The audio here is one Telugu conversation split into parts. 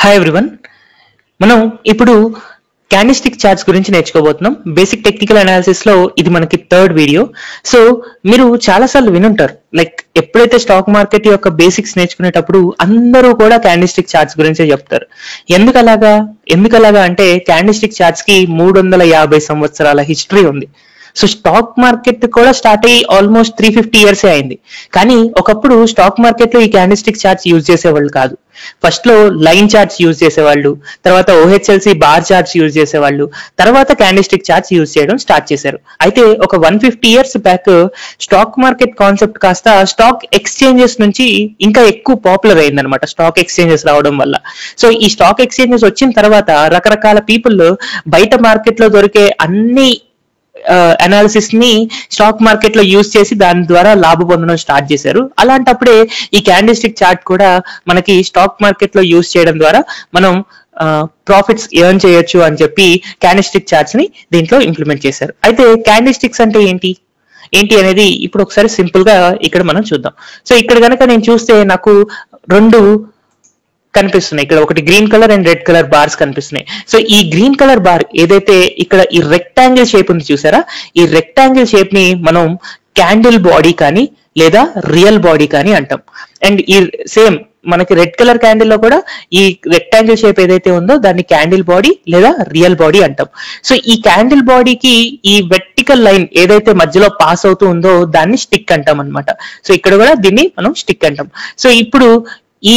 హాయ్ ఎవ్రీవన్ మనం ఇప్పుడు క్యాండిస్టిక్ చార్ట్స్ గురించి నేర్చుకోబోతున్నాం బేసిక్ టెక్నికల్ అనాలిసిస్ లో ఇది మనకి థర్డ్ వీడియో సో మీరు చాలా సార్లు వినుంటారు లైక్ ఎప్పుడైతే స్టాక్ మార్కెట్ యొక్క బేసిక్స్ నేర్చుకునేటప్పుడు అందరూ కూడా క్యాండిస్టిక్ చార్ట్స్ గురించే చెప్తారు ఎందుకు అలాగా ఎందుకు అలాగా అంటే క్యాండిస్టిక్ చార్ట్స్ కి మూడు వందల యాభై సంవత్సరాల హిస్టరీ ఉంది సో స్టాక్ మార్కెట్ కూడా స్టార్ట్ అయ్యి ఆల్మోస్ట్ త్రీ ఫిఫ్టీ ఇయర్స్ అయింది కానీ ఒకప్పుడు స్టాక్ మార్కెట్ లో ఈ క్యాండిస్టిక్ చార్ట్స్ యూజ్ చేసేవాళ్ళు కాదు ఫస్ట్ లో లైన్ చార్ట్స్ యూజ్ చేసేవాళ్ళు తర్వాత ఓహెచ్ఎల్సి బార్ చార్ట్స్ యూజ్ చేసేవాళ్ళు తర్వాత క్యాండిస్టిక్ చార్ట్స్ యూజ్ చేయడం స్టార్ట్ చేశారు అయితే ఒక one fifty years back stock market concept కాస్త స్టాక్ ఎక్స్చేంజెస్ నుంచి ఇంకా ఎక్కువ పాపులర్ అయిందనమాట స్టాక్ ఎక్స్చేంజెస్ రావడం వల్ల సో ఈ స్టాక్ ఎక్స్చేంజెస్ వచ్చిన తర్వాత రకరకాల పీపుల్ బయట మార్కెట్ లో దొరికే అన్ని అనాలిసిస్ ని స్టాక్ మార్కెట్ లో యూజ్ చేసి దాని ద్వారా లాభ పొందడం స్టార్ట్ చేశారు అలాంటప్పుడే ఈ క్యాండిస్టిక్ చార్ట్ కూడా మనకి స్టాక్ మార్కెట్ లో యూజ్ చేయడం ద్వారా మనం ప్రాఫిట్స్ ఎర్న్ చేయొచ్చు అని చెప్పి క్యాండిస్టిక్ చార్ట్స్ ని దీంట్లో ఇంప్లిమెంట్ చేశారు అయితే క్యాండిస్టిక్స్ అంటే ఏంటి ఏంటి అనేది ఇప్పుడు ఒకసారి సింపుల్ గా ఇక్కడ మనం చూద్దాం సో ఇక్కడ కనుక నేను చూస్తే నాకు రెండు కనిపిస్తున్నాయి ఇక్కడ ఒకటి green colour and red colour bars కనిపిస్తున్నాయి సో ఈ గ్రీన్ కలర్ బార్ ఏదైతే ఇక్కడ ఈ రెక్టాంగిల్ షేప్ ఉంది చూసారా ఈ రెక్టాంగిల్ షేప్ ని మనం క్యాండిల్ బాడీ కానీ లేదా రియల్ బాడీ కానీ అంటాం అండ్ ఈ సేమ్ మనకి రెడ్ కలర్ క్యాండిల్ లో కూడా ఈ రెక్టాంగిల్ షేప్ ఏదైతే ఉందో దాన్ని క్యాండిల్ బాడీ లేదా రియల్ బాడీ అంటాం సో ఈ క్యాండిల్ బాడీకి ఈ వెర్టికల్ లైన్ ఏదైతే మధ్యలో పాస్ అవుతూ ఉందో దాన్ని స్టిక్ అంటాం అనమాట సో ఇక్కడ కూడా దీన్ని మనం స్టిక్ అంటాం సో ఇప్పుడు ఈ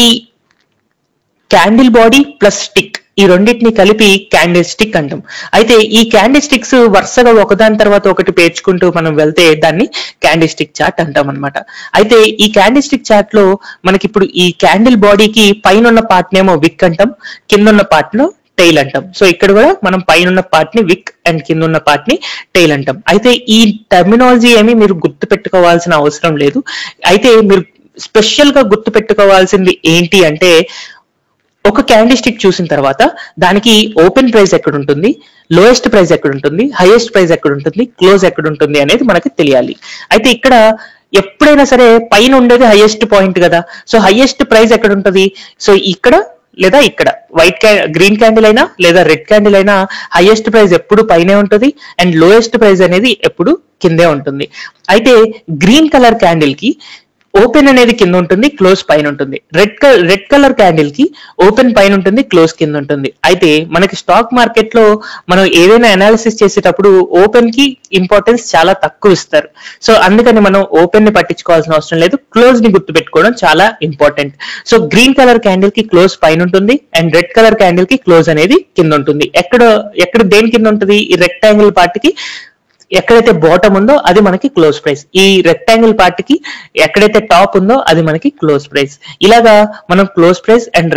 క్యాండిల్ బాడీ ప్లస్ స్టిక్ ఈ రెండింటిని కలిపి క్యాండిల్ స్టిక్ అంటాం అయితే ఈ క్యాండిల్ స్టిక్స్ వరుసగా ఒకదాని తర్వాత ఒకటి పేర్చుకుంటూ మనం వెళ్తే దాన్ని క్యాండిల్ స్టిక్ చార్ట్ అంటాం అనమాట అయితే ఈ క్యాండిల్ స్టిక్ చార్ట్ లో మనకి ఇప్పుడు ఈ క్యాండిల్ బాడీకి పైన ఉన్న పార్ట్ నేమో విక్ అంటాం కింద ఉన్న పార్ట్ లో టైల్ అంటాం సో ఇక్కడ కూడా మనం పైన ఉన్న పార్ట్ ని విక్ అండ్ కింద ఉన్న పార్ట్ ని టైల్ అంటాం అయితే ఈ టర్మినాలజీ ఏమి మీరు గుర్తు పెట్టుకోవాల్సిన అవసరం లేదు అయితే మీరు స్పెషల్ గా గుర్తు పెట్టుకోవాల్సింది ఏంటి అంటే ఒక క్యాండిల్ స్టిక్ చూసిన తర్వాత దానికి ఓపెన్ ప్రైస్ ఎక్కడ ఉంటుంది లోయెస్ట్ ప్రైస్ ఎక్కడ ఉంటుంది హైయెస్ట్ ప్రైస్ ఎక్కడ ఉంటుంది క్లోజ్ ఎక్కడ ఉంటుంది అనేది మనకి తెలియాలి అయితే ఇక్కడ ఎప్పుడైనా సరే పైన ఉండేది హైయెస్ట్ పాయింట్ కదా సో హైయెస్ట్ ప్రైస్ ఎక్కడ ఉంటుంది సో ఇక్కడ లేదా ఇక్కడ వైట్ క్యా గ్రీన్ క్యాండిల్ అయినా లేదా రెడ్ క్యాండిల్ అయినా హైయెస్ట్ ప్రైస్ ఎప్పుడు పైనే ఉంటుంది అండ్ లోయెస్ట్ ప్రైస్ అనేది ఎప్పుడు కిందే ఉంటుంది అయితే గ్రీన్ కలర్ క్యాండిల్ కి ఓపెన్ అనేది కింద ఉంటుంది క్లోజ్ పైన ఉంటుంది red colour red colour candle కి ఓపెన్ పైన ఉంటుంది క్లోజ్ కింద ఉంటుంది అయితే మనకి స్టాక్ మార్కెట్ లో మనం ఏదైనా అనాలిసిస్ చేసేటప్పుడు ఓపెన్ కి ఇంపార్టెన్స్ చాలా తక్కువ ఇస్తారు సో అందుకని మనం ఓపెన్ ని పట్టించుకోవాల్సిన అవసరం లేదు క్లోజ్ ని గుర్తుపెట్టుకోవడం చాలా important so green colour candle కి క్లోజ్ పైన ఉంటుంది అండ్ రెడ్ కలర్ క్యాండిల్ కి క్లోజ్ అనేది కింద ఉంటుంది ఎక్కడ ఎక్కడ దేని కింద ఉంటుంది ఈ రెక్టాంగిల్ పార్ట్ కి ఎక్కడైతే బాటమ్ ఉందో అది మనకి క్లోజ్ ప్రైస్ ఈ రెక్టాంగిల్ పార్ట్ కి ఎక్కడైతే టాప్ ఉందో అది మనకి క్లోజ్ ప్రైస్ ఇలాగా మనం close price and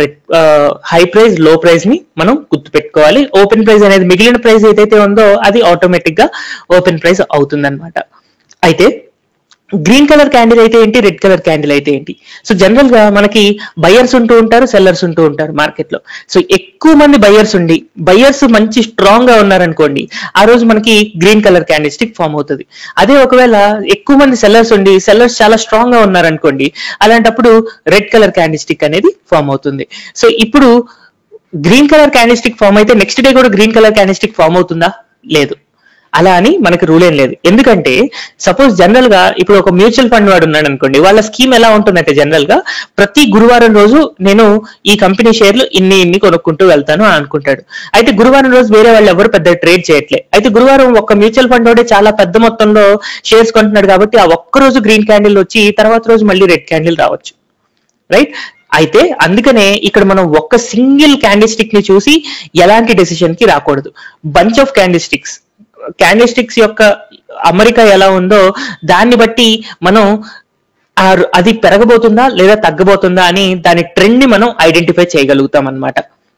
high price low price ని మనం గుర్తు పెట్టుకోవాలి ఓపెన్ ప్రైస్ అనేది మిగిలిన ప్రైస్ ఏదైతే ఉందో అది ఆటోమేటిక్ గా ఓపెన్ ప్రైస్ అవుతుంది అయితే గ్రీన్ కలర్ క్యాండిల్ అయితే ఏంటి రెడ్ కలర్ క్యాండిల్ అయితే ఏంటి సో జనరల్ గా మనకి బయర్స్ ఉంటూ ఉంటారు సెల్లర్స్ ఉంటూ ఉంటారు మార్కెట్ లో సో ఎక్కువ మంది బయర్స్ ఉండి బయర్స్ మంచి స్ట్రాంగ్ గా ఉన్నారనుకోండి ఆ రోజు మనకి green colour candlestick form అవుతుంది అదే ఒకవేళ ఎక్కువ మంది సెల్లర్స్ ఉండి సెల్లర్స్ చాలా స్ట్రాంగ్ గా ఉన్నారనుకోండి అలాంటప్పుడు రెడ్ కలర్ క్యాండిల్ స్టిక్ అనేది ఫామ్ అవుతుంది సో ఇప్పుడు green colour candlestick form అయితే నెక్స్ట్ డే కూడా green colour candlestick form అవుతుందా లేదు అలా అని మనకి రూల్ ఏం లేదు ఎందుకంటే సపోజ్ జనరల్ గా ఇప్పుడు ఒక మ్యూచువల్ ఫండ్ వాడు ఉన్నాడు అనుకోండి వాళ్ళ స్కీమ్ ఎలా ఉంటుందంటే జనరల్ గా ప్రతి గురువారం రోజు నేను ఈ కంపెనీ షేర్లు ఇన్ని ఇన్ని కొనుక్కుంటూ వెళ్తాను అని అనుకుంటాడు అయితే గురువారం రోజు వేరే వాళ్ళు ఎవరు పెద్ద ట్రేడ్ చేయట్లే అయితే గురువారం ఒక మ్యూచువల్ ఫండ్ వాడే చాలా పెద్ద మొత్తంలో షేర్స్ కొంటున్నాడు కాబట్టి ఆ ఒక్క రోజు గ్రీన్ క్యాండిల్ వచ్చి తర్వాత రోజు మళ్ళీ రెడ్ క్యాండిల్ రావచ్చు రైట్ అయితే అందుకనే ఇక్కడ మనం ఒక్క సింగిల్ క్యాండిల్ స్టిక్ ని చూసి ఎలాంటి డెసిషన్ కి రాకూడదు bunch of candlesticks candlesticks యొక్క అమరిక ఎలా ఉందో దాన్ని బట్టి మనం అది పెరగబోతుందా లేదా తగ్గబోతుందా అని దాని ట్రెండ్ ని మనం ఐడెంటిఫై చేయగలుగుతాం అనమాట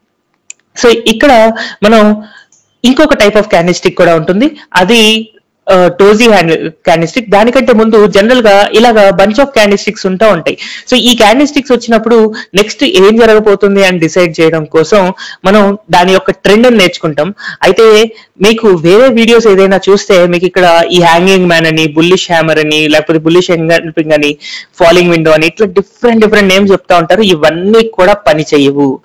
సో ఇక్కడ మనం ఇంకొక టైప్ ఆఫ్ క్యాండిల్ స్టిక్ కూడా ఉంటుంది అది టోజీ క్యాండిల్ స్టిక్ దానికంటే ముందు జనరల్ గా ఇలాగా బంచ్ ఆఫ్ క్యాండిల్ స్టిక్స్ ఉంటా ఉంటాయి సో ఈ క్యాండిల్ స్టిక్స్ వచ్చినప్పుడు నెక్స్ట్ ఏం జరగబోతుంది అని డిసైడ్ చేయడం కోసం మనం దాని యొక్క ట్రెండ్ నేర్చుకుంటాం అయితే మీకు వేరే వీడియోస్ ఏదైనా చూస్తే మీకు ఇక్కడ ఈ హ్యాంగింగ్ మ్యాన్ అని బుల్లిష్ హ్యామర్ అని లేకపోతే బుల్లిష్ ఎంగల్పింగ్ అని ఫాలింగ్ విండో అని ఇట్లా డిఫరెంట్ డిఫరెంట్ నేమ్స్ చెప్తా ఉంటారు ఇవన్నీ కూడా పని చేయవు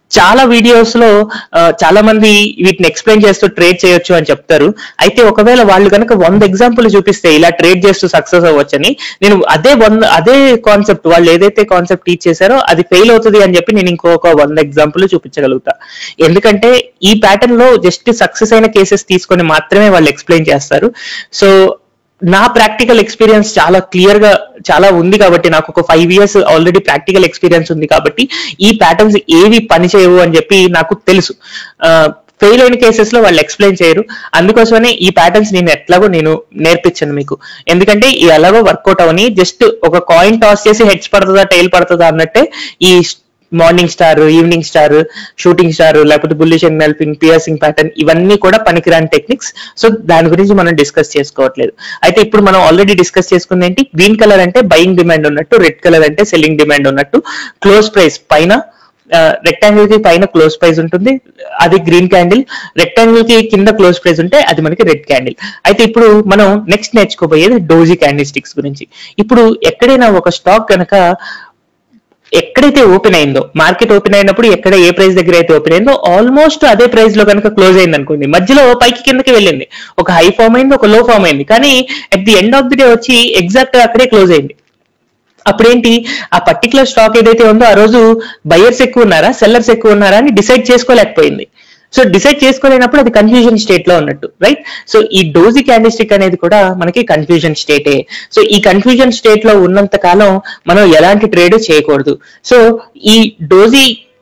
చాలా వీడియోస్ లో ఆ, చాలా మంది వీటిని ఎక్స్ప్లెయిన్ చేస్తూ ట్రేడ్ చేయొచ్చు అని చెప్తారు అయితే ఒకవేళ వాళ్ళు కనుక వంద ఎగ్జాంపుల్ చూపిస్తే ఇలా ట్రేడ్ చేస్తూ సక్సెస్ అవ్వచ్చని నేను అదే వంద అదే కాన్సెప్ట్ వాళ్ళు ఏదైతే కాన్సెప్ట్ టీచ్ చేశారో అది ఫెయిల్ అవుతుంది అని చెప్పి నేను ఇంకొక వంద ఎగ్జాంపుల్ చూపించగలుగుతా ఎందుకంటే ఈ ప్యాటర్న్ లో జస్ట్ సక్సెస్ అయిన కేసెస్ తీసుకొని మాత్రమే వాళ్ళు ఎక్స్ప్లెయిన్ చేస్తారు సో నా ప్రాక్టికల్ ఎక్స్పీరియన్స్ చాలా క్లియర్ గా చాలా ఉంది కాబట్టి నాకు ఒక five years already practical experience ఉంది కాబట్టి ఈ ప్యాటర్న్స్ ఏవి పని చేయవు అని చెప్పి నాకు తెలుసు ఫెయిల్ అయిన కేసెస్ లో వాళ్ళు ఎక్స్ప్లెయిన్ చేయరు అందుకోసమనే ఈ ప్యాటర్న్స్ నేను ఎట్లాగో నేను నేర్పించాను మీకు ఎందుకంటే ఈ ఎలాగో వర్కౌట్ అవని జస్ట్ ఒక కాయిన్ టాస్ చేసి హెడ్స్ పడుతుందా టైల్ పడుతుందా అన్నట్టే ఈ morning star evening star shooting star లేకపోతే బుల్లిష్ అండ్ మెల్పింగ్ పియర్సింగ్ ప్యాటర్న్ ఇవన్నీ కూడా పనికిరాని టెక్నిక్స్ సో దాని గురించి మనం డిస్కస్ చేసుకోవట్లేదు అయితే ఇప్పుడు మనం ఆల్రెడీ డిస్కస్ చేసుకుంది ఏంటి గ్రీన్ కలర్ అంటే బయింగ్ డిమాండ్ ఉన్నట్టు రెడ్ కలర్ అంటే సెల్లింగ్ డిమాండ్ ఉన్నట్టు క్లోజ్ ప్రైస్ పైన రెక్టాంగిల్ కి పైన క్లోజ్ ప్రైస్ ఉంటుంది అది గ్రీన్ క్యాండిల్ రెక్టాంగిల్ కి కింద క్లోజ్ ప్రైస్ ఉంటే అది మనకి రెడ్ క్యాండిల్ అయితే ఇప్పుడు మనం నెక్స్ట్ నేర్చుకోబోయేది డోజీ క్యాండిల్ స్టిక్స్ గురించి ఇప్పుడు ఎక్కడైనా ఒక స్టాక్ కనుక ఎక్కడైతే ఓపెన్ అయిందో మార్కెట్ ఓపెన్ అయినప్పుడు ఎక్కడ ఏ ప్రైస్ దగ్గర అయితే ఓపెన్ అయిందో ఆల్మోస్ట్ అదే ప్రైస్ లో కనుక క్లోజ్ అయింది అనుకోండి మధ్యలో పైకి కిందకి వెళ్ళింది ఒక హై ఫామ్ అయింది ఒక లో ఫామ్ అయింది కానీ at the end of the day వచ్చి ఎగ్జాక్ట్ గా అక్కడే క్లోజ్ అయింది అప్పుడేంటి ఆ పర్టికులర్ స్టాక్ ఏదైతే ఉందో ఆ రోజు బయర్స్ ఎక్కువ ఉన్నారా సెల్లర్స్ ఎక్కువ ఉన్నారా అని డిసైడ్ చేసుకోలేకపోయింది సో డిసైడ్ చేసుకోలేనప్పుడు అది కన్ఫ్యూజన్ స్టేట్ లో ఉన్నట్టు రైట్ సో ఈ డోజీ క్యాండిస్టిక్ అనేది కూడా మనకి కన్ఫ్యూజన్ స్టేటే సో ఈ కన్ఫ్యూజన్ స్టేట్ లో ఉన్నంత కాలం మనం ఎలాంటి ట్రేడ్ చేయకూడదు సో ఈ డోజీ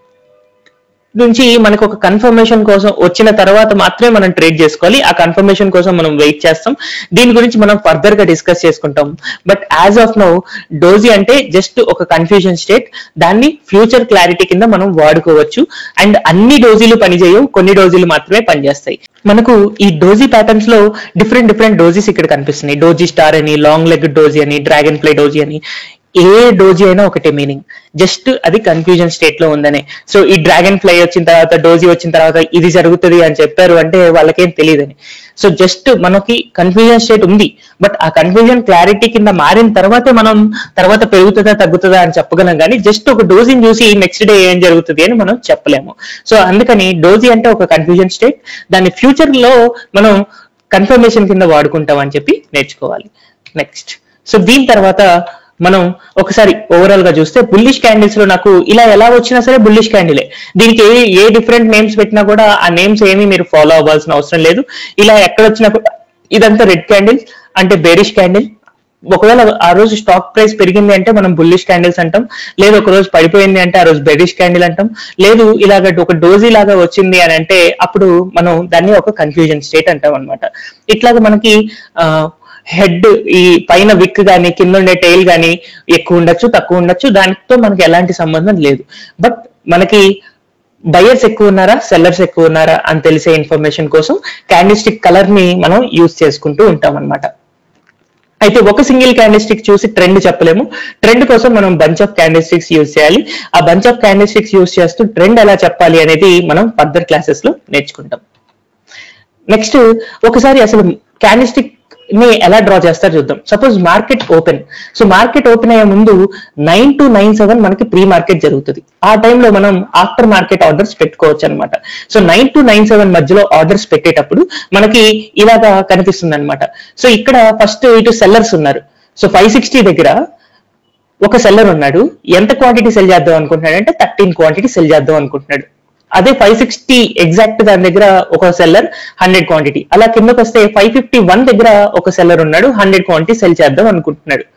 నుంచి మనకు ఒక కన్ఫర్మేషన్ కోసం వచ్చిన తర్వాత మాత్రమే మనం ట్రేడ్ చేసుకోవాలి ఆ కన్ఫర్మేషన్ కోసం మనం వెయిట్ చేస్తాం దీని గురించి మనం ఫర్దర్ గా డిస్కస్ చేసుకుంటాం but as of now doji అంటే జస్ట్ ఒక కన్ఫ్యూజన్ స్టేట్ దాన్ని ఫ్యూచర్ క్లారిటీ కింద మనం వాడుకోవచ్చు అండ్ అన్ని డోజీలు పనిచేయవు కొన్ని డోజీలు మాత్రమే పనిచేస్తాయి మనకు ఈ డోజీ ప్యాటర్న్స్ లో డిఫరెంట్ డిఫరెంట్ డోజీస్ ఇక్కడ కనిపిస్తున్నాయి డోజీ స్టార్ అని లాంగ్ లెగ్ డోజీ అని డ్రాగన్ ఫ్లై డోజీ అని ఏ డోజీ అయినా ఒకటే మీనింగ్ జస్ట్ అది కన్ఫ్యూజన్ స్టేట్ లో ఉందనే సో ఈ డ్రాగన్ ఫ్లై వచ్చిన తర్వాత డోజీ వచ్చిన తర్వాత ఇది జరుగుతుంది అని చెప్పారు అంటే వాళ్ళకేం తెలియదని సో జస్ట్ మనకి కన్ఫ్యూజన్ స్టేట్ ఉంది బట్ ఆ కన్ఫ్యూజన్ క్లారిటీ కింద మారిన తర్వాతే మనం తర్వాత పెరుగుతుందా తగ్గుతుందా అని చెప్పగలం కానీ జస్ట్ ఒక డోజీని చూసి నెక్స్ట్ డే ఏం జరుగుతుంది అని మనం చెప్పలేము సో అందుకని డోజీ అంటే ఒక కన్ఫ్యూజన్ స్టేట్ దాన్ని ఫ్యూచర్ లో మనం కన్ఫర్మేషన్ కింద వాడుకుంటాం అని చెప్పి నేర్చుకోవాలి నెక్స్ట్ సో దీని తర్వాత మనం ఒకసారి ఓవరాల్ గా చూస్తే బుల్లిష్ క్యాండిల్స్ లో నాకు ఇలా ఎలా వచ్చినా సరే బుల్లిష్ క్యాండిలే దీనికి ఏ ఏ డిఫరెంట్ నేమ్స్ పెట్టినా కూడా ఆ నేమ్స్ ఏమీ మీరు ఫాలో అవ్వాల్సిన అవసరం లేదు ఇలా ఎక్కడ వచ్చినా కూడా ఇదంతా రెడ్ క్యాండిల్ అంటే బేరిష్ క్యాండిల్ ఒకవేళ ఆ రోజు స్టాక్ ప్రైస్ పెరిగింది అంటే మనం బుల్లిష్ క్యాండిల్స్ అంటాం లేదు ఒక రోజు పడిపోయింది అంటే ఆ రోజు బెరిష్ క్యాండిల్ అంటాం లేదు ఇలాగ ఒక డోజీ లాగా వచ్చింది అని అంటే అప్పుడు మనం దాన్ని ఒక కన్ఫ్యూజన్ స్టేట్ అంటాం అనమాట ఇట్లాగ మనకి ఆ హెడ్ ఈ పైన విక్ గానీ కింద ఉండే టైల్ గానీ ఎక్కువ ఉండొచ్చు తక్కువ ఉండొచ్చు దానితో మనకి ఎలాంటి సంబంధం లేదు బట్ మనకి బయర్స్ ఎక్కువ ఉన్నారా సెల్లర్స్ ఎక్కువ ఉన్నారా అని తెలిసే ఇన్ఫర్మేషన్ కోసం క్యాండిస్టిక్ కలర్ ని మనం యూజ్ చేసుకుంటూ ఉంటాం అనమాట అయితే ఒక సింగిల్ క్యాండిస్టిక్ చూసి ట్రెండ్ చెప్పలేము ట్రెండ్ కోసం మనం బంచ్ ఆఫ్ క్యాండిస్టిక్స్ యూజ్ చేయాలి ఆ బంచ్ ఆఫ్ క్యాండిస్టిక్స్ యూజ్ చేస్తూ ట్రెండ్ ఎలా చెప్పాలి అనేది మనం ఫర్దర్ క్లాసెస్ లో నేర్చుకుంటాం నెక్స్ట్ ఒకసారి అసలు క్యాండిస్టిక్ ని ఎలా డ్రా చేస్తారు చూద్దాం suppose market open so market open అయ్యే ముందు నైన్ టు నైన్ సెవెన్ మనకి ప్రీ మార్కెట్ జరుగుతుంది ఆ టైంలో మనం ఆఫ్టర్ మార్కెట్ ఆర్డర్స్ పెట్టుకోవచ్చు అనమాట so nine to nine seven మధ్యలో ఆర్డర్స్ పెట్టేటప్పుడు మనకి ఇలాగా కనిపిస్తుంది అనమాట సో ఇక్కడ ఫస్ట్ ఇటు సెల్లర్స్ ఉన్నారు సో ఫైవ్ సిక్స్టీ దగ్గర ఒక సెల్లర్ ఉన్నాడు ఎంత క్వాంటిటీ సెల్ చేద్దాం అనుకుంటున్నాడు అంటే థర్టీన్ క్వాంటిటీ సెల్ చేద్దాం అనుకుంటున్నాడు అదే ఫైవ్ సిక్స్టీ ఎగ్జాక్ట్ దాని దగ్గర ఒక సెల్లర్ హండ్రెడ్ క్వాంటిటీ అలా కిందకి వస్తే ఫైవ్ ఫిఫ్టీ వన్ దగ్గర ఒక సెల్లర్ ఉన్నాడు హండ్రెడ్ క్వాంటిటీ సెల్ చేద్దాం అనుకుంటున్నాడు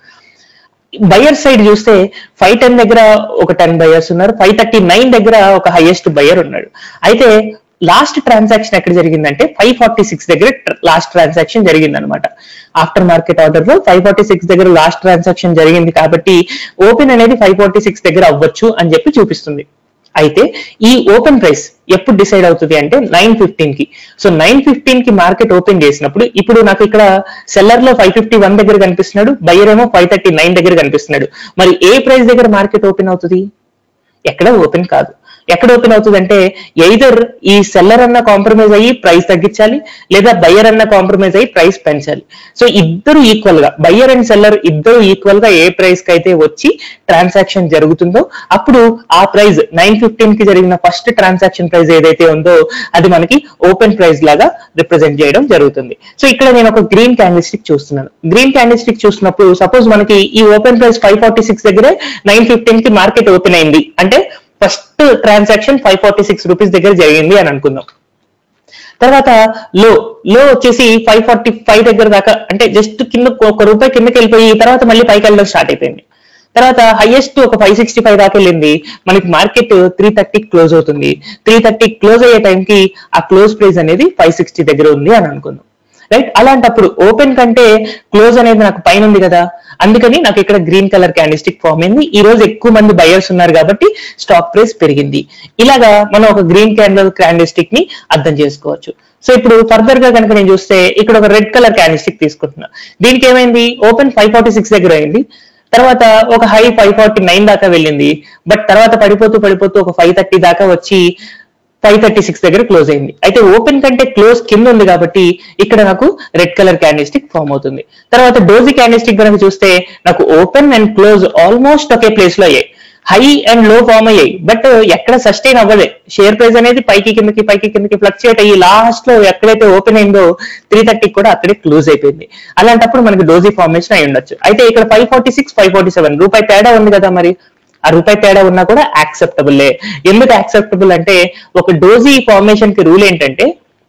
బయర్ సైడ్ చూస్తే ఫైవ్ టెన్ దగ్గర ఒక టెన్ బయర్స్ ఉన్నారు ఫైవ్ థర్టీ నైన్ దగ్గర ఒక హైయెస్ట్ బయర్ ఉన్నాడు అయితే లాస్ట్ ట్రాన్సాక్షన్ ఎక్కడ జరిగిందంటే ఫైవ్ ఫార్టీ సిక్స్ దగ్గర లాస్ట్ ట్రాన్సాక్షన్ జరిగింది అనమాట ఆఫ్టర్ మార్కెట్ ఆర్డర్ లో ఫైవ్ ఫార్టీ సిక్స్ దగ్గర లాస్ట్ ట్రాన్సాక్షన్ జరిగింది కాబట్టి ఓపెన్ అనేది ఫైవ్ ఫార్టీ సిక్స్ దగ్గర అవ్వచ్చు అని చెప్పి చూపిస్తుంది అయితే ఈ ఓపెన్ ప్రైస్ ఎప్పుడు డిసైడ్ అవుతుంది అంటే నైన్ ఫిఫ్టీన్ కి సో నైన్ ఫిఫ్టీన్ కి మార్కెట్ ఓపెన్ చేసినప్పుడు ఇప్పుడు నాకు ఇక్కడ సెల్లర్ లో ఫైవ్ ఫిఫ్టీ వన్ దగ్గర కనిపిస్తున్నాడు బయ్యర్ ఏమో ఫైవ్ థర్టీ నైన్ దగ్గర కనిపిస్తున్నాడు మరి ఏ ప్రైస్ దగ్గర మార్కెట్ ఓపెన్ అవుతుంది ఎక్కడ ఓపెన్ కాదు ఎక్కడ ఓపెన్ అవుతుంది అంటే ఎయిదర్ ఈ సెల్లర్ అన్న కాంప్రమైజ్ అయ్యి ప్రైస్ తగ్గించాలి లేదా బయ్యర్ అన్న కాంప్రమైజ్ అయ్యి ప్రైస్ పెంచాలి సో ఇద్దరు ఈక్వల్ గా బయ్యర్ అండ్ సెల్లర్ ఇద్దరు ఈక్వల్ గా ఏ ప్రైస్ కి అయితే వచ్చి ట్రాన్సాక్షన్ జరుగుతుందో అప్పుడు ఆ ప్రైస్ నైన్ ఫిఫ్టీన్ కి జరిగిన ఫస్ట్ ట్రాన్సాక్షన్ ప్రైస్ ఏదైతే ఉందో అది మనకి ఓపెన్ ప్రైస్ లాగా రిప్రజెంట్ చేయడం జరుగుతుంది సో ఇక్కడ నేను ఒక గ్రీన్ క్యాండిల్ స్టిక్ చూస్తున్నాను గ్రీన్ క్యాండిల్ స్టిక్ చూసినప్పుడు సపోజ్ మనకి ఈ open price five forty six దగ్గరే నైన్ ఫిఫ్టీన్ కి మార్కెట్ ఓపెన్ అయింది అంటే first transaction five forty six rupees దగ్గర జరిగింది అని అనుకుందాం తర్వాత లో లో వచ్చేసి ఫైవ్ ఫార్టీ ఫైవ్ దగ్గర దాకా అంటే జస్ట్ కింద ఒక రూపాయి కిందకి వెళ్ళిపోయి తర్వాత మళ్ళీ పైకి వెళ్ళడం స్టార్ట్ అయిపోయింది తర్వాత హైయెస్ట్ ఒక ఫైవ్ సిక్స్టీ ఫైవ్ దాకా వెళ్ళింది మనకి మార్కెట్ త్రీ థర్టీ క్లోజ్ అవుతుంది త్రీ థర్టీ క్లోజ్ అయ్యే టైంకి ఆ క్లోజ్ ప్రైస్ అనేది ఫైవ్ సిక్స్టీ దగ్గర ఉంది అని అనుకుందాం రైట్ అలాంటప్పుడు ఓపెన్ కంటే క్లోజ్ అనేది నాకు పైన ఉంది కదా అందుకని నాకు ఇక్కడ గ్రీన్ కలర్ క్యాండిస్టిక్ ఫామ్ అయింది ఈ రోజు ఎక్కువ మంది బయర్స్ ఉన్నారు కాబట్టి స్టాక్ ప్రైస్ పెరిగింది ఇలాగా మనం ఒక గ్రీన్ క్యాండిల్ క్యాండిస్టిక్ ని అర్థం చేసుకోవచ్చు సో ఇప్పుడు ఫర్దర్ గా కనుక నేను చూస్తే ఇక్కడ ఒక రెడ్ కలర్ క్యాండిస్టిక్ తీసుకుంటున్నా దీనికి ఏమైంది ఓపెన్ ఫైవ్ ఫార్టీ సిక్స్ దగ్గర అయింది తర్వాత ఒక హై ఫైవ్ ఫార్టీ నైన్ దాకా వెళ్ళింది బట్ తర్వాత పడిపోతూ పడిపోతూ ఒక ఫైవ్ థర్టీ దాకా వచ్చి ఫైవ్ థర్టీ సిక్స్ దగ్గర క్లోజ్ అయింది అయితే ఓపెన్ కంటే క్లోజ్ కింద ఉంది కాబట్టి ఇక్కడ నాకు రెడ్ కలర్ క్యాండిస్టిక్ ఫామ్ అవుతుంది తర్వాత డోజీ క్యాండిస్టిక్ కనుక చూస్తే నాకు ఓపెన్ అండ్ క్లోజ్ ఆల్మోస్ట్ ఒకే ప్లేస్ లో అయ్యాయి హై అండ్ లో ఫామ్ అయ్యాయి బట్ ఎక్కడ సస్టైన్ అవ్వలే షేర్ ప్రైస్ అనేది పైకి కిందకి పైకి కిందకి ఫ్లక్చుయేట్ అయ్యి లాస్ట్ లో ఎక్కడైతే ఓపెన్ అయిందో త్రీ థర్టీ కూడా అక్కడే క్లోజ్ అయిపోయింది అలాంటప్పుడు మనకి డోజీ ఫార్మేషన్ అయి ఉండొచ్చు అయితే ఇక్కడ five forty six five forty seven రూపాయి తేడా ఉంది కదా మరి ఆ రూపాయి తేడా ఉన్నా కూడా యాక్సెప్టబుల్ ఎందుకు యాక్సెప్టబుల్ అంటే ఒక డోజీ ఫార్మేషన్ కి రూల్ ఏంటంటే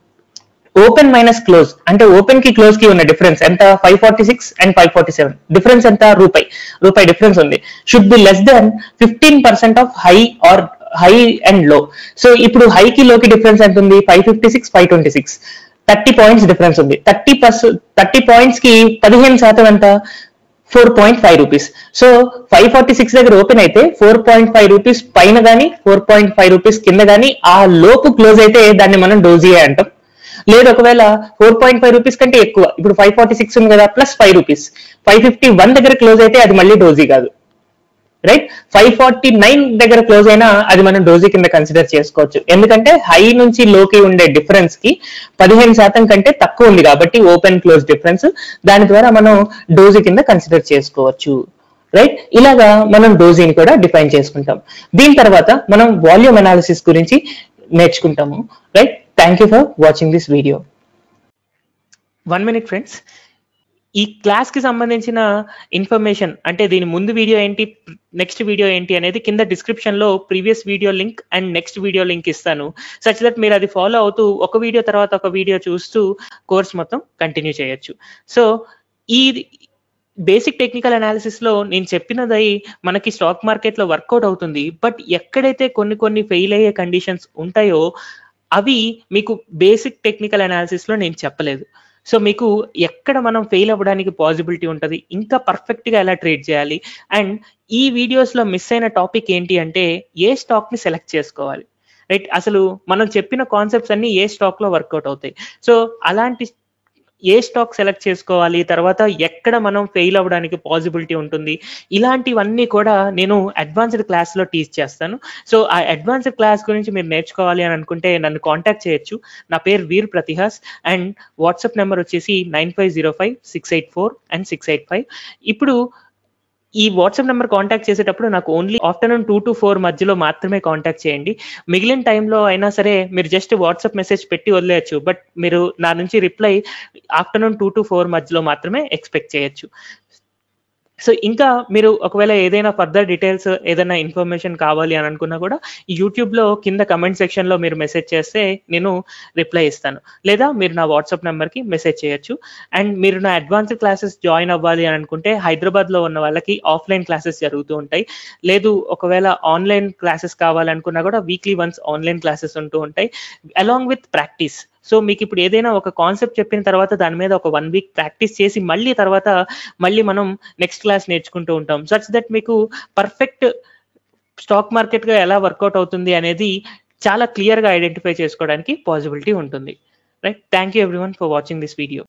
ఓపెన్ మైనస్ క్లోజ్ అంటే ఓపెన్ కి క్లోజ్ కి ఉన్న డిఫరెన్స్ ఎంత five forty six and five forty seven difference ఎంత రూపాయి రూపాయి డిఫరెన్స్ ఉంది should be less than fifteen percent of high or high and low so ఇప్పుడు హై కి లోకి డిఫరెన్స్ ఎంత ఉంది five fifty six five twenty six thirty points difference ఉంది థర్టీ పర్స్ థర్టీ పాయింట్స్ కి పదిహేను శాతం ఎంత four point five rupees so five forty six దగ్గర ఓపెన్ అయితే ఫోర్ పాయింట్ ఫైవ్ రూపీస్ పైన గానీ ఫోర్ పాయింట్ ఫైవ్ రూపీస్ కింద గానీ ఆ లోపు క్లోజ్ అయితే దాన్ని మనం డోజీ అంటాం లేదు ఒకవేళ ఫోర్ పాయింట్ ఫైవ్ రూపీస్ కంటే ఎక్కువ ఇప్పుడు ఫైవ్ ఫార్టీ సిక్స్ ఉంది కదా plus five rupees five fifty one దగ్గర క్లోజ్ అయితే అది మళ్ళీ డోజీ కాదు రైట్ ఫైవ్ ఫార్టీ నైన్ దగ్గర క్లోజ్ అయినా అది మనం డోజీ కింద కన్సిడర్ చేసుకోవచ్చు ఎందుకంటే హై నుంచి లోకి ఉండే డిఫరెన్స్ కి పదిహేను శాతం కంటే తక్కువ ఉంది కాబట్టి ఓపెన్ క్లోజ్ డిఫరెన్స్ దాని ద్వారా మనం డోజీ కింద కన్సిడర్ చేసుకోవచ్చు రైట్ ఇలాగా మనం డోజీని కూడా డిఫైన్ చేసుకుంటాం దీని తర్వాత మనం వాల్యూమ్ అనాలిసిస్ గురించి నేర్చుకుంటాము right thank you for watching this video one minute friends ఈ క్లాస్ కి సంబంధించిన ఇన్ఫర్మేషన్ అంటే దీని ముందు వీడియో ఏంటి నెక్స్ట్ వీడియో ఏంటి అనేది కింద డిస్క్రిప్షన్ లో previous video link and next video link ఇస్తాను సచ్ దట్ మీరు అది ఫాలో అవుతూ ఒక వీడియో తర్వాత ఒక వీడియో చూస్తూ కోర్స్ మొత్తం కంటిన్యూ చేయొచ్చు సో ఈ బేసిక్ టెక్నికల్ అనాలిసిస్ లో నేను చెప్పినదై మనకి స్టాక్ మార్కెట్ లో వర్కౌట్ అవుతుంది బట్ ఎక్కడైతే కొన్ని కొన్ని ఫెయిల్ అయ్యే కండిషన్స్ ఉంటాయో అవి మీకు బేసిక్ టెక్నికల్ అనాలిసిస్ లో నేను చెప్పలేదు సో మీకు ఎక్కడ మనం ఫెయిల్ అవ్వడానికి పాసిబిలిటీ ఉంటుంది ఇంకా పర్ఫెక్ట్ గా ఎలా ట్రేడ్ చేయాలి అండ్ ఈ వీడియోస్ లో మిస్ అయిన టాపిక్ ఏంటి అంటే ఏ స్టాక్ ని సెలెక్ట్ చేసుకోవాలి రైట్ అసలు మనం చెప్పిన కాన్సెప్ట్స్ అన్ని ఏ స్టాక్ లో వర్కౌట్ అవుతాయి సో అలాంటి ఏ స్టాక్ సెలెక్ట్ చేసుకోవాలి తర్వాత ఎక్కడ మనం ఫెయిల్ అవ్వడానికి పాసిబిలిటీ ఉంటుంది ఇలాంటివన్నీ కూడా నేను అడ్వాన్స్డ్ క్లాస్ లో టీచ్ చేస్తాను సో ఆ అడ్వాన్స్డ్ క్లాస్ గురించి మీరు నేర్చుకోవాలి అని అనుకుంటే నన్ను కాంటాక్ట్ చేయొచ్చు నా పేరు Veer Pratihas and WhatsApp number వచ్చేసి nine five zero five six eight four and six eight five ఇప్పుడు ఈ వాట్సాప్ నెంబర్ కాంటాక్ట్ చేసేటప్పుడు నాకు only afternoon two to four మధ్యలో మాత్రమే కాంటాక్ట్ చేయండి మిగిలిన టైంలో అయినా సరే మీరు జస్ట్ వాట్సాప్ మెసేజ్ పెట్టి వదిలేయచ్చు బట్ మీరు నా నుంచి reply afternoon two to four మధ్యలో మాత్రమే ఎక్స్పెక్ట్ చేయొచ్చు సో ఇంకా మీరు ఒకవేళ ఏదైనా ఫర్దర్ డీటెయిల్స్ ఏదైనా ఇన్ఫర్మేషన్ కావాలి అని అనుకున్నా కూడా యూట్యూబ్ లో కింద కమెంట్ సెక్షన్ లో మీరు మెసేజ్ చేస్తే నేను రిప్లై ఇస్తాను లేదా మీరు నా వాట్సాప్ నెంబర్ కి మెసేజ్ చేయొచ్చు అండ్ మీరు నా అడ్వాన్స్డ్ క్లాసెస్ జాయిన్ అవ్వాలి అని అనుకుంటే హైదరాబాద్ లో ఉన్న వాళ్ళకి ఆఫ్లైన్ క్లాసెస్ జరుగుతూ ఉంటాయి లేదు ఒకవేళ ఆన్లైన్ క్లాసెస్ కావాలనుకున్నా కూడా వీక్లీ వన్స్ ఆన్లైన్ క్లాసెస్ ఉంటూ ఉంటాయి అలాంగ్ విత్ ప్రాక్టీస్ సో మీకు ఇప్పుడు ఏదైనా ఒక కాన్సెప్ట్ చెప్పిన తర్వాత దాని మీద ఒక వన్ వీక్ ప్రాక్టీస్ చేసి మళ్ళీ తర్వాత మళ్ళీ మనం నెక్స్ట్ క్లాస్ నేర్చుకుంటూ ఉంటాం సచ్ దట్ మీకు పర్ఫెక్ట్ స్టాక్ మార్కెట్ గా ఎలా వర్కౌట్ అవుతుంది అనేది చాలా క్లియర్ గా ఐడెంటిఫై చేసుకోవడానికి పాసిబిలిటీ ఉంటుంది right thank you everyone for watching this video